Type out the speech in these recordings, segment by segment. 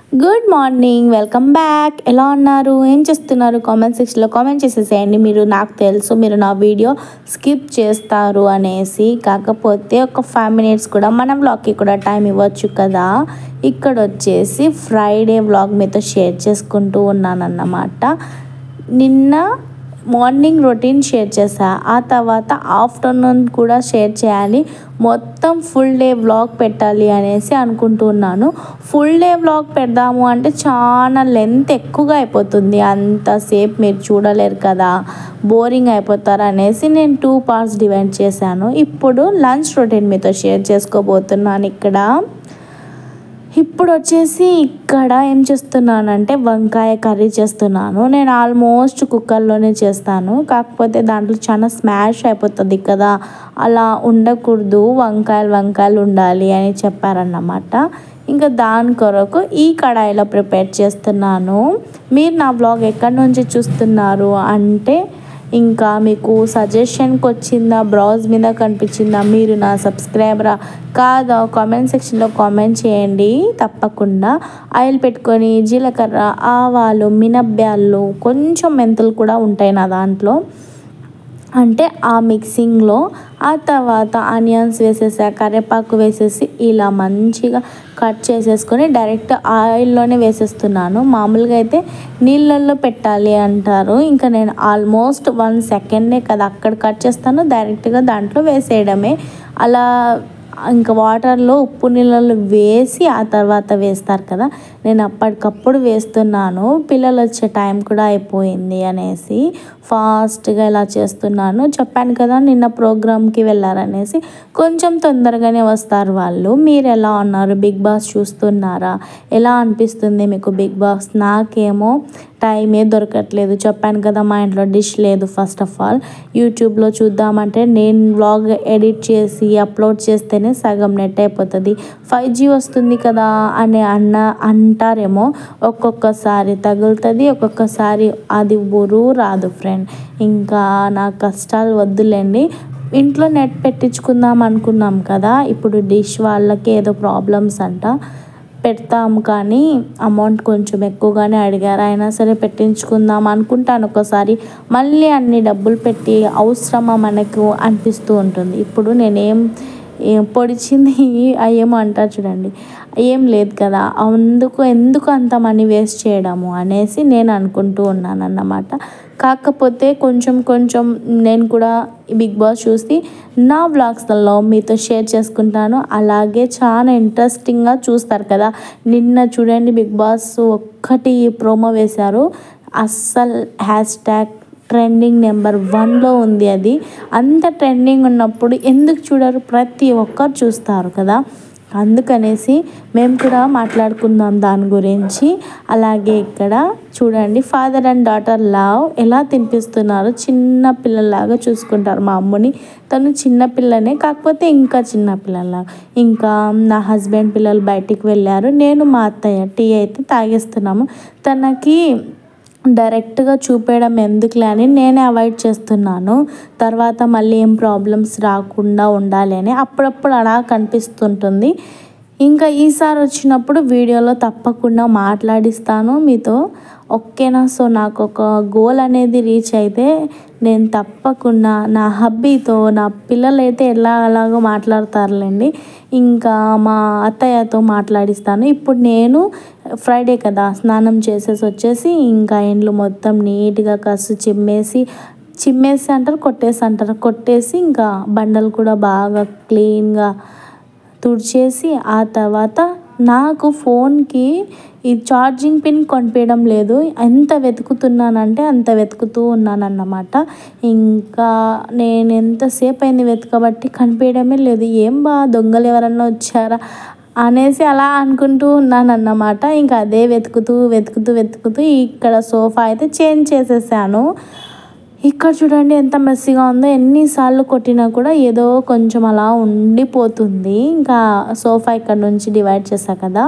good morning welcome back ఎలా ఉన్నారు ఏం చేస్తున్నారు కామెంట్ సెక్షన్లో కామెంట్ చేసేసేయండి మీరు నాకు తెలుసు మీరు నా వీడియో స్కిప్ చేస్తారు అనేసి కాకపోతే ఒక ఫైవ్ మినిట్స్ కూడా మన వ్లాగ్కి కూడా టైం ఇవ్వచ్చు కదా ఇక్కడ వచ్చేసి ఫ్రైడే వ్లాగ్ మీతో షేర్ చేసుకుంటూ ఉన్నానన్నమాట నిన్న మార్నింగ్ రొటీన్ షేర్ చేశా ఆ తర్వాత ఆఫ్టర్నూన్ కూడా షేర్ చేయాలి మొత్తం ఫుల్ డే వ్లాగ్ పెట్టాలి అనేసి అనుకుంటున్నాను ఫుల్ డే వ్లాగ్ పెడదాము అంటే చాలా లెంత్ ఎక్కువగా అయిపోతుంది అంతసేపు మీరు చూడలేరు కదా బోరింగ్ అయిపోతారు అనేసి నేను టూ పార్ట్స్ డివైడ్ చేశాను ఇప్పుడు లంచ్ రొటీన్ మీతో షేర్ చేసుకోబోతున్నాను ఇక్కడ ఇప్పుడు వచ్చేసి ఇక్కడ ఏం చేస్తున్నానంటే వంకాయ కర్రీ చేస్తున్నాను నేను ఆల్మోస్ట్ కుక్కర్లోనే చేస్తాను కాకపోతే దాంట్లో చాలా స్మాష్ అయిపోతుంది కదా అలా ఉండకూడదు వంకాయలు వంకాయలు ఉండాలి అని చెప్పారన్నమాట ఇంకా దాని కొరకు ఈ కడాయిలో ప్రిపేర్ చేస్తున్నాను మీరు నా బ్లాగ్ ఎక్కడి నుంచి చూస్తున్నారు అంటే ఇంకా మీకు సజెషన్కి వచ్చిందా బ్రౌజ్ మీద కనిపించిందా మీరు నా సబ్స్క్రైబరా కాదా కామెంట్ సెక్షన్లో కామెంట్ చేయండి తప్పకుండా ఆయిల్ పెట్టుకొని జీలకర్ర ఆవాలు మినబ్యాళ్ళు కొంచెం మెంతులు కూడా ఉంటాయి నా దాంట్లో అంటే ఆ మిక్సింగ్లో ఆ తర్వాత ఆనియన్స్ వేసేసా కరివేపాకు వేసేసి ఇలా మంచిగా కట్ చేసేసుకొని డైరెక్ట్ ఆయిల్లోనే వేసేస్తున్నాను మామూలుగా అయితే నీళ్ళల్లో పెట్టాలి అంటారు ఇంకా నేను ఆల్మోస్ట్ వన్ సెకండే కదా అక్కడ కట్ చేస్తాను డైరెక్ట్గా దాంట్లో వేసేయడమే అలా ఇంకా వాటర్లో ఉప్పు నీళ్ళలో వేసి ఆ తర్వాత వేస్తారు కదా నేను అప్పటికప్పుడు వేస్తున్నాను పిల్లలు వచ్చే టైం కూడా అయిపోయింది అనేసి ఫాస్ట్గా ఇలా చేస్తున్నాను చెప్పాను కదా నిన్న ప్రోగ్రామ్కి వెళ్ళారనేసి కొంచెం తొందరగానే వస్తారు వాళ్ళు మీరు ఎలా ఉన్నారు బిగ్ బాస్ చూస్తున్నారా ఎలా అనిపిస్తుంది మీకు బిగ్ బాస్ నాకేమో టైమే దొరకట్లేదు చెప్పాను కదా మా ఇంట్లో డిష్ లేదు ఫస్ట్ ఆఫ్ ఆల్ యూట్యూబ్లో చూద్దామంటే నేను వ్లాగ్ ఎడిట్ చేసి అప్లోడ్ చేస్తేనే సగం నెట్ అయిపోతుంది ఫైవ్ జీ వస్తుంది కదా అని అన్న అంటారేమో ఒక్కొక్కసారి తగులుతుంది ఒక్కొక్కసారి అది ఊరు రాదు ఫ్రెండ్ ఇంకా నా కష్టాలు వద్దులేండి ఇంట్లో నెట్ పెట్టించుకుందాం అనుకున్నాం కదా ఇప్పుడు డిష్ వాళ్ళకి ఏదో ప్రాబ్లమ్స్ అంట పెడతాము కానీ అమౌంట్ కొంచెం ఎక్కువగానే అడిగారు అయినా సరే పెట్టించుకుందాం అనుకుంటాను ఒకసారి మళ్ళీ అన్ని డబ్బులు పెట్టి అవసరమా మనకు అనిపిస్తూ ఉంటుంది ఇప్పుడు నేనేం ఏం పొడిచింది ఏమో అంటారు చూడండి ఏం లేదు కదా అందుకు ఎందుకు అంత మనీ వేస్ట్ చేయడము అనేసి నేను అనుకుంటూ ఉన్నాను అన్నమాట కాకపోతే కొంచెం కొంచెం నేను కూడా బిగ్ బాస్ చూసి నా వ్లాగ్స్లలో మీతో షేర్ చేసుకుంటాను అలాగే చాలా ఇంట్రెస్టింగ్గా చూస్తారు కదా నిన్న చూడండి బిగ్ బాస్ ఒక్కటి ప్రోమో వేశారు అస్సలు హ్యాష్ ట్యాగ్ ట్రెండింగ్ నెంబర్ వన్లో ఉంది అది అంత ట్రెండింగ్ ఉన్నప్పుడు ఎందుకు చూడరు ప్రతి ఒక్కరు చూస్తారు కదా అందుకనేసి మేము కూడా మాట్లాడుకుందాం దాని గురించి అలాగే ఇక్కడ చూడండి ఫాదర్ అండ్ డాటర్ లవ్ ఎలా తినిపిస్తున్నారు చిన్న పిల్లలాగా చూసుకుంటారు మా అమ్మని తను చిన్న పిల్లనే కాకపోతే ఇంకా చిన్న పిల్లల ఇంకా నా హస్బెండ్ పిల్లలు బయటికి వెళ్ళారు నేను మా అత్తయ్య టీ అయితే తాగేస్తున్నాము తనకి డైరెక్ట్గా చూపేయడం ఎందుకులే అని నేనే అవాయిడ్ చేస్తున్నాను తర్వాత మళ్ళీ ఏం ప్రాబ్లమ్స్ రాకుండా ఉండాలి అని అప్పుడప్పుడు అలా కనిపిస్తుంటుంది ఇంకా ఈసారి వచ్చినప్పుడు వీడియోలో తప్పకుండా మాట్లాడిస్తాను మీతో ఓకేనా సో నాకు ఒక గోల్ అనేది రీచ్ అయితే నేను తప్పకుండా నా హబ్బీతో నా పిల్లలైతే ఎలా అలాగో మాట్లాడతారులేండి ఇంకా మా అత్తయ్యతో మాట్లాడిస్తాను ఇప్పుడు నేను ఫ్రైడే కదా స్నానం చేసేసి వచ్చేసి ఇంకా ఇండ్లు మొత్తం నీట్గా కసు చిమ్మేసి చిమ్మేసి అంటారు కొట్టేసి అంటారు కొట్టేసి ఇంకా బండలు కూడా బాగా క్లీన్గా తుడిచేసి ఆ తర్వాత నాకు ఫోన్కి ఈ ఛార్జింగ్ పిన్ కొనిపించడం లేదు ఎంత వెతుకుతున్నానంటే అంత వెతుకుతూ ఉన్నానన్నమాట ఇంకా నేను ఎంతసేపు అయింది వెతకబట్టి కనిపించడమే లేదు ఏం బా దొంగలు ఎవరన్నా వచ్చారా అనేసి అలా అనుకుంటూ ఉన్నాను అన్నమాట ఇంకా అదే వెతుకుతూ వెతుకుతూ వెతుకుతూ ఇక్కడ సోఫా అయితే చేంజ్ చేసేసాను ఇక్కడ చూడండి ఎంత మెస్సీగా ఉందో ఎన్నిసార్లు కొట్టినా కూడా ఏదో కొంచెం అలా ఉండిపోతుంది ఇంకా సోఫా ఇక్కడ నుంచి డివైడ్ చేశా కదా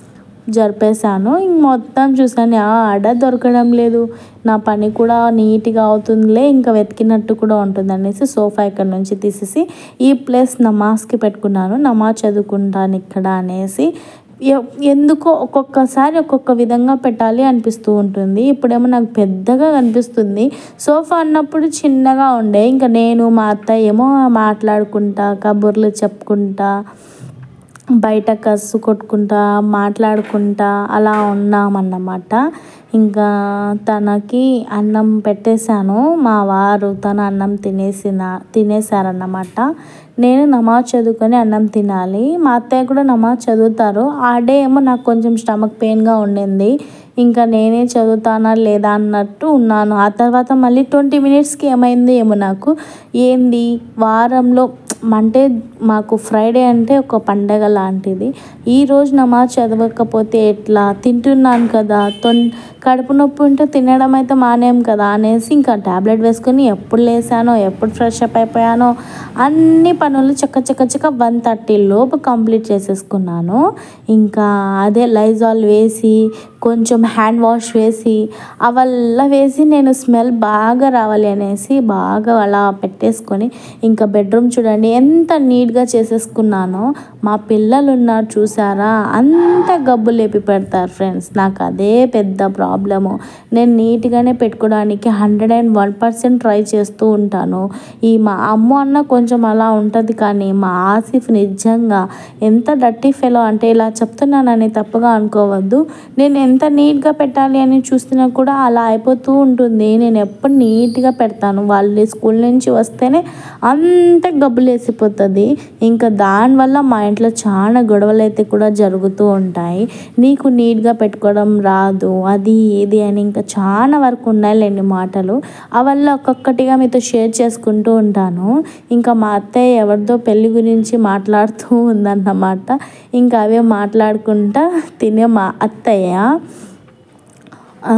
జరిపేశాను ఇంక మొత్తం చూసాను ఆడ దొరకడం లేదు నా పని కూడా నీట్గా అవుతుందిలే ఇంకా వెతికినట్టు కూడా ఉంటుంది అనేసి సోఫా ఇక్కడ నుంచి తీసేసి ఈ ప్లేస్ నమాజ్కి పెట్టుకున్నాను నమాజ్ చదువుకుంటాను ఇక్కడ అనేసి ఎ- ఎందుకో ఒక్కొక్కసారి ఒక్కొక్క విధంగా పెట్టాలి అనిపిస్తూ ఉంటుంది ఇప్పుడేమో నాకు పెద్దగా కనిపిస్తుంది సోఫా అన్నప్పుడు చిన్నగా ఉండే ఇంకా నేను మా అత్తయ్య ఏమో మాట్లాడుకుంటా కబుర్లు చెప్పుకుంటా బయట కసు కొట్టుకుంటా మాట్లాడుకుంటా అలా ఉన్నామన్నమాట ఇంకా తనకి అన్నం పెట్టేశాను మా వారు తన అన్నం తినేసిన తినేశారన్నమాట నేను నమాజ్ చదువుకొని అన్నం తినాలి మా అత్తయ్య కూడా నమాజ్ చదువుతారు ఆ డే ఏమో నాకు కొంచెం స్టమక్ పెయిన్గా ఉండింది ఇంకా నేనే చదువుతానా లేదా అన్నట్టు ఉన్నాను ఆ తర్వాత మళ్ళీ ట్వంటీ మినిట్స్కి ఏమైంది ఏమో నాకు ఏంది వారంలో అంటే మాకు ఫ్రైడే అంటే ఒక పండగ లాంటిది ఈ రోజు నమాజ్ చదవకపోతే ఎట్లా తింటున్నాను కదా తొన్ కడుపు నొప్పి ఉంటే తినడం అయితే మానేం కదా అనేసి ఇంకా ట్యాబ్లెట్ వేసుకొని ఎప్పుడు లేసానో ఎప్పుడు ఫ్రెష్ అప్ అయిపోయానో అన్ని పనులు చక్క చక్క చక్క వన్ థర్టీ లోపు కంప్లీట్ చేసేసుకున్నాను ఇంకా అదే లైజాల్ వేసి కొంచెం హ్యాండ్ వాష్ వేసి అవల్ల వేసి నేను స్మెల్ బాగా రావాలి అనేసి బాగా అలా పెట్టేసుకొని ఇంకా బెడ్రూమ్ చూడండి ఎంత నీట్గా చేసేసుకున్నానో మా పిల్లలు ఉన్నారు చూసారా అంత గబ్బు లేపి పెడతారు ఫ్రెండ్స్ నాకు అదే పెద్ద ప్రాబ్లము నేను నీట్గానే పెట్టుకోవడానికి hundred and one percent try చేస్తూ ఉంటాను ఈ మా అమ్మ అన్న కొంచెం అలా ఉంటుంది కానీ మా ఆసిఫ్ నిజంగా ఎంత డట్టి ఫెలో అంటే ఇలా చెప్తున్నానని తప్పుగా అనుకోవద్దు నేను ఎంత నీట్గా పెట్టాలి అని చూస్తున్నా కూడా అలా అయిపోతూ ఉంటుంది నేను ఎప్పుడు నీట్గా పెడతాను వాళ్ళు స్కూల్ నుంచి వస్తేనే అంత గబ్బులు వేసిపోతుంది ఇంకా దానివల్ల మా ఇంట్లో చాలా గొడవలు అయితే కూడా జరుగుతూ ఉంటాయి నీకు నీట్గా పెట్టుకోవడం రాదు అది ఇది అని ఇంకా చాలా వరకు ఉన్నాయిలేండి మాటలు అవల్ల ఒక్కొక్కటిగా మీతో షేర్ చేసుకుంటూ ఉంటాను ఇంకా మా అత్తయ్య ఎవరిదో పెళ్లి గురించి మాట్లాడుతూ ఉందన్నమాట ఇంకా అవే మాట్లాడుకుంటా తినే మా అత్తయ్య ఆ,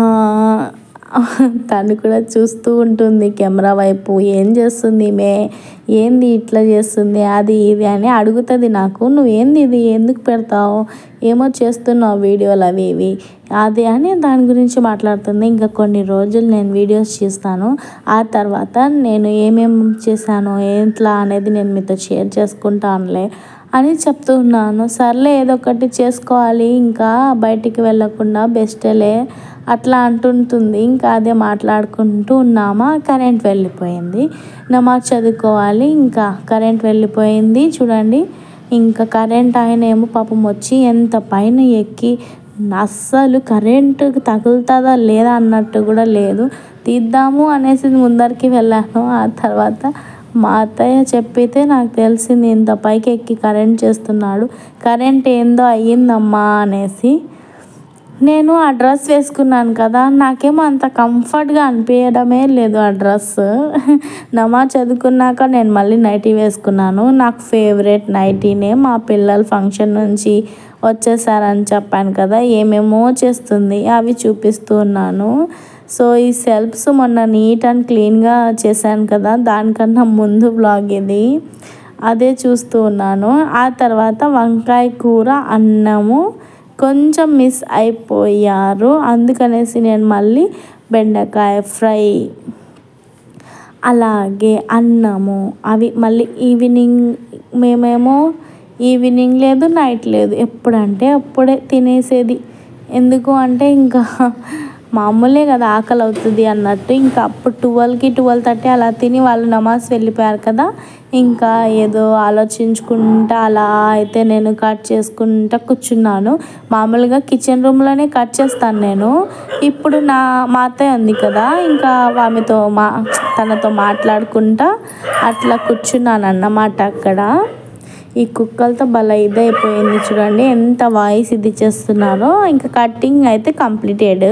తను కూడా చూస్తూ ఉంటుంది కెమెరా వైపు ఏం చేస్తుంది మే ఏంది ఇట్లా చేస్తుంది అది ఇది అని అడుగుతుంది నాకు నువ్వు ఏంది ఇది ఎందుకు పెడతావు ఏమో చేస్తున్నావు వీడియోలు అవి ఇవి అది అని దాని గురించి మాట్లాడుతుంది ఇంకా కొన్ని రోజులు నేను వీడియోస్ చేస్తాను ఆ తర్వాత నేను ఏమేం చేశాను ఎట్లా అనేది నేను మీతో షేర్ చేసుకుంటానులే అని చెప్తూ ఉన్నాను సర్లే ఏదో ఒకటి చేసుకోవాలి ఇంకా బయటికి వెళ్ళకుండా బెస్టేలే అట్లా అంటుంటుంది ఇంకా అదే మాట్లాడుకుంటూ ఉన్నామా కరెంట్ వెళ్ళిపోయింది నమాజ్ చదువుకోవాలి ఇంకా కరెంట్ వెళ్ళిపోయింది చూడండి ఇంకా కరెంట్ ఆయన ఏమో పాపం వచ్చి ఎంత పైన ఎక్కి అస్సలు కరెంటు తగులుతుందా లేదా అన్నట్టు కూడా లేదు తీద్దాము అనేసి ముందరికి వెళ్ళాను ఆ తర్వాత మా అత్తయ్య చెప్పితే నాకు తెలిసింది ఇంత పైకి ఎక్కి కరెంట్ చేస్తున్నాడు కరెంట్ ఏందో అయ్యిందమ్మా అనేసి నేను ఆ డ్రెస్ వేసుకున్నాను కదా నాకేమో అంత కంఫర్ట్గా అనిపించడమే లేదు ఆ డ్రెస్ నమాజ్ చదువుకున్నాక నేను మళ్ళీ నైటీ వేసుకున్నాను నాకు ఫేవరెట్ నైటీనే మా పిల్లల ఫంక్షన్ నుంచి వచ్చేసారని చెప్పాను కదా ఏమేమో చేస్తుంది అవి చూపిస్తూ ఉన్నాను సో ఈ సెల్ఫ్స్ మొన్న నీట్ అండ్ క్లీన్గా చేశాను కదా దానికన్నా ముందు బ్లాగ్ ఇది అదే చూస్తూ ఉన్నాను ఆ తర్వాత వంకాయ కూర అన్నము కొంచెం మిస్ అయిపోయారు అందుకనేసి నేను మళ్ళీ బెండకాయ ఫ్రై అలాగే అన్నము అవి మళ్ళీ ఈవినింగ్ మేమేమో ఈవినింగ్ లేదు నైట్ లేదు ఎప్పుడంటే అప్పుడే తినేసేది ఎందుకు అంటే ఇంకా మామూలే కదా ఆకలి అవుతుంది అన్నట్టు ఇంకా అప్పుడు ట్వెల్వ్కి ట్వెల్వ్ థర్టీ అలా తిని వాళ్ళు నమాజ్ వెళ్ళిపోయారు కదా ఇంకా ఏదో ఆలోచించుకుంటా అలా అయితే నేను కట్ చేసుకుంటా కూర్చున్నాను మామూలుగా కిచెన్ రూమ్లోనే కట్ చేస్తాను నేను ఇప్పుడు నా మా అత్తయ్య ఉంది కదా ఇంకా ఆమెతో మా తనతో మాట్లాడుకుంటా అట్లా కూర్చున్నాను అన్నమాట అక్కడ ఈ కుక్కలతో భలే ఇదైపోయింది చూడండి ఎంత వాయిస్ ఇది చేస్తున్నారో ఇంకా కటింగ్ అయితే కంప్లీటెడ్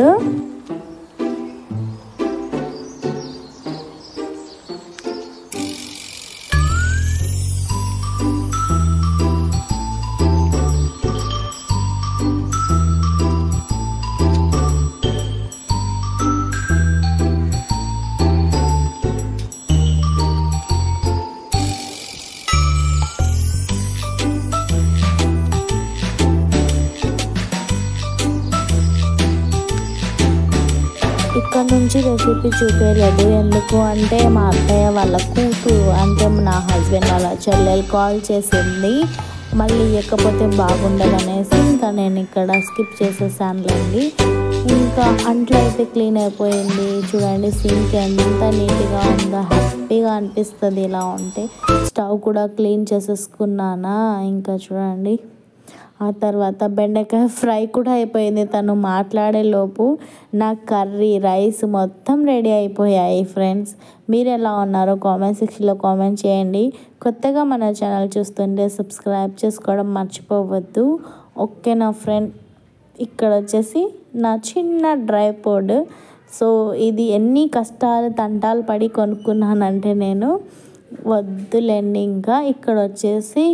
ఇక్కడ నుంచి రెసిపీ చూపించలేదు ఎందుకు అంటే మా అత్తయ్య వాళ్ళ కూతురు అంటే నా హస్బెండ్ వాళ్ళ చెల్లెలు కాల్ చేసింది మళ్ళీ ఇవ్వకపోతే బాగుండదు అనేసి ఇంకా నేను ఇక్కడ స్కిప్ చేసేసానులేండి ఇంకా అంట్లో అయితే క్లీన్ అయిపోయింది చూడండి సింక్ ఎంత నీట్గా ఉందో హ్యాపీగా అనిపిస్తుంది ఇలా ఉంటే స్టవ్ కూడా క్లీన్ చేసేసుకున్నానా ఇంకా చూడండి ఆ తర్వాత బెండకాయ ఫ్రై కూడా అయిపోయింది తను మాట్లాడే లోపు నా కర్రీ రైస్ మొత్తం రెడీ అయిపోయాయి ఫ్రెండ్స్ మీరు ఎలా ఉన్నారో కామెంట్ సెక్షన్లో కామెంట్ చేయండి కొత్తగా మన ఛానల్ చూస్తుంటే సబ్స్క్రైబ్ చేసుకోవడం మర్చిపోవద్దు ఓకే నా ఫ్రెండ్ ఇక్కడ వచ్చేసి నా చిన్న డ్రై పోడ్ సో ఇది ఎన్ని కష్టాలు తంటాలు పడి కొనుక్కున్నానంటే నేను వద్దులేండి ఇంకా ఇక్కడ వచ్చేసి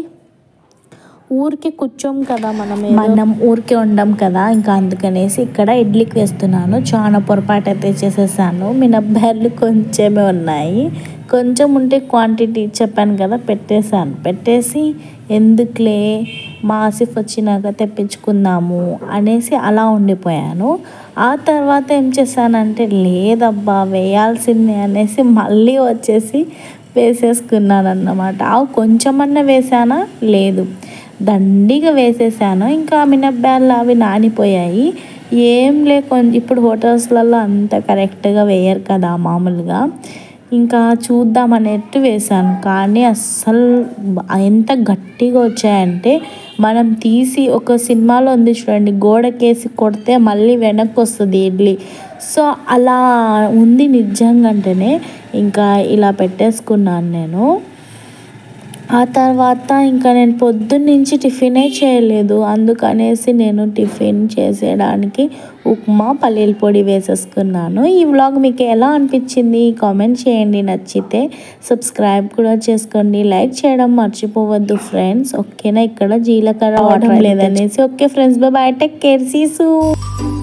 ఊరికే కూర్చోం కదా మనం మనం ఊరికే ఉండం కదా ఇంకా అందుకనేసి ఇక్కడ ఇడ్లీకి వేస్తున్నాను చాలా పొరపాటు అయితే చేసేసాను మినబ్బాయిలు కొంచెమే ఉన్నాయి కొంచెం ఉంటే క్వాంటిటీ చెప్పాను కదా పెట్టేశాను పెట్టేసి ఎందుకులే మా ఆసిఫ్ వచ్చినాక తెప్పించుకుందాము అనేసి అలా ఉండిపోయాను ఆ తర్వాత ఏం చేశానంటే లేదబ్బా వేయాల్సిందే అనేసి మళ్ళీ వచ్చేసి వేసేసుకున్నాను అన్నమాట ఆ కొంచెమన్నా వేసానా లేదు దండిగా వేసేసాను ఇంకా మినప్పాలు అవి నానిపోయాయి ఏం లేకుండా ఇప్పుడు హోటల్స్లలో అంత కరెక్ట్గా వేయరు కదా మామూలుగా ఇంకా చూద్దాం అనేట్టు వేసాను కానీ అస్సలు ఎంత గట్టిగా వచ్చాయంటే మనం తీసి ఒక సినిమాలో ఉంది చూడండి గోడకేసి కొడితే మళ్ళీ వెనక్కి వస్తుంది ఇడ్లీ సో అలా ఉంది నిజంగా అంటేనే ఇంకా ఇలా పెట్టేసుకున్నాను నేను ఆ తర్వాత ఇంకా నేను పొద్దున్నుంచి టిఫినే చేయలేదు అందుకనేసి నేను టిఫిన్ చేసేయడానికి ఉప్మా పల్లీల పొడి వేసేసుకున్నాను ఈ వ్లాగ్ మీకు ఎలా అనిపించింది కామెంట్ చేయండి నచ్చితే సబ్స్క్రైబ్ కూడా చేసుకోండి లైక్ చేయడం మర్చిపోవద్దు ఫ్రెండ్స్ ఓకేనా ఇక్కడ జీలకర్ర వాటర్ లేదనేసి okay friends bye take care సీసు